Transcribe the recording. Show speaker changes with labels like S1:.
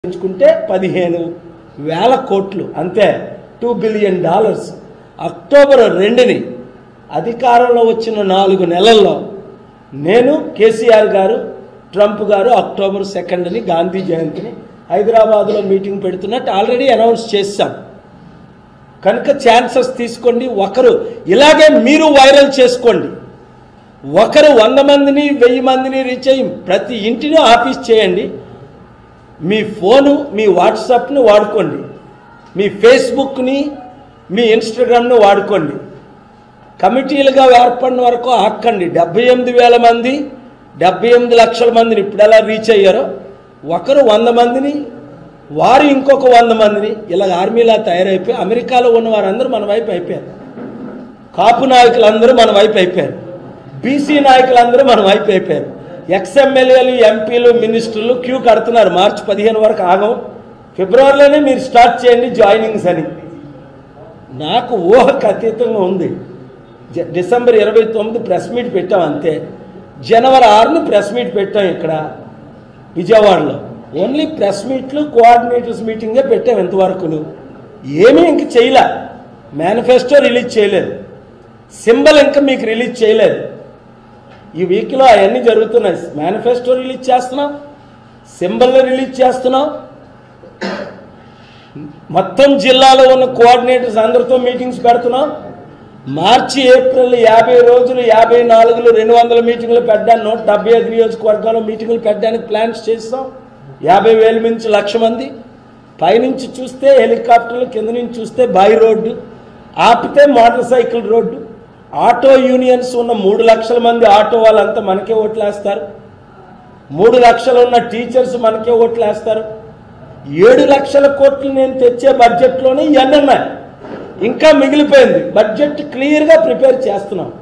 S1: పెంచుకుంటే పదిహేను వేల కోట్లు అంతే టూ బిలియన్ డాలర్స్ అక్టోబర్ రెండుని అధికారంలో వచ్చిన నాలుగు నెలల్లో నేను కేసీఆర్ గారు ట్రంప్ గారు అక్టోబర్ సెకండ్ని గాంధీ జయంతిని హైదరాబాద్లో మీటింగ్ పెడుతున్నట్టు ఆల్రెడీ అనౌన్స్ చేశాం కనుక ఛాన్సెస్ తీసుకోండి ఒకరు ఇలాగే మీరు వైరల్ చేసుకోండి ఒకరు వంద మందిని వెయ్యి మందిని రీచ్ అయ్యి ప్రతి ఇంటిని ఆఫీస్ చేయండి మీ ఫోను మీ వాట్సాప్ని వాడుకోండి మీ ఫేస్బుక్ని మీ ఇన్స్టాగ్రామ్ను వాడుకోండి కమిటీలుగా ఏర్పడిన వరకు ఆక్కండి డెబ్బై ఎనిమిది వేల మంది డెబ్బై ఎనిమిది లక్షల మందిని ఇప్పుడు ఎలా రీచ్ అయ్యారో ఒకరు వంద మందిని వారు ఇంకొక వంద మందిని ఇలా ఆర్మీలా తయారైపోయి అమెరికాలో ఉన్న వారందరూ మన వైపు అయిపోయారు కాపు నాయకులందరూ మన వైపు అయిపోయారు బీసీ నాయకులందరూ మన వైపు అయిపోయారు ఎక్స్ఎమ్మెల్యేలు ఎంపీలు మినిస్టర్లు క్యూ కడుతున్నారు మార్చి పదిహేను వరకు ఆగం ఫిబ్రవరిలోనే మీరు స్టార్ట్ చేయండి జాయినింగ్స్ అని నాకు ఊహకు అతీతంగా ఉంది జ- డిసెంబర్ ఇరవై తొమ్మిది ప్రెస్ మీట్ పెట్టాం అంతే జనవరి ఆరుని ప్రెస్ మీట్ పెట్టాం ఇక్కడ విజయవాడలో ఓన్లీ ప్రెస్ మీట్లు కోఆర్డినేటర్స్ మీటింగే పెట్టాం ఇంతవరకును ఏమీ ఇంక చేయలే మేనిఫెస్టో రిలీజ్ చేయలేదు సింబల్ ఇంకా మీకు రిలీజ్ చేయలేదు ఈ వీక్లో అవన్నీ జరుగుతున్నాయి మేనిఫెస్టో రిలీజ్ చేస్తున్నాం సింబల్ రిలీజ్ చేస్తున్నాం మొత్తం జిల్లాలో ఉన్న కోఆర్డినేటర్స్ అందరితో మీటింగ్స్ పెడుతున్నాం మార్చి ఏప్రిల్ యాభై రోజులు యాభై నాలుగులు రెండు వందల మీటింగ్లు పెట్టడానికి నూట డెబ్బై ఐదు నియోజకవర్గాల్లో మీటింగ్లు పెట్టడానికి ప్లాన్స్ చేస్తాం యాభై వేల నుంచి లక్ష మంది పైనుంచి చూస్తే హెలికాప్టర్లు కింద నుంచి చూస్తే బై రోడ్డు ఆపితే motorcycle road auto unions ఉన్న మూడు లక్షల మంది ఆటో వాళ్ళంతా మనకే ఓట్లేస్తారు మూడు లక్షలు ఉన్న టీచర్స్ మనకే ఓట్లేస్తారు ఏడు లక్షల కోట్లు నేను తెచ్చే బడ్జెట్లోనే ఇవన్నీ ఉన్నాయి ఇంకా మిగిలిపోయింది బడ్జెట్ క్లియర్గా ప్రిపేర్ చేస్తున్నాం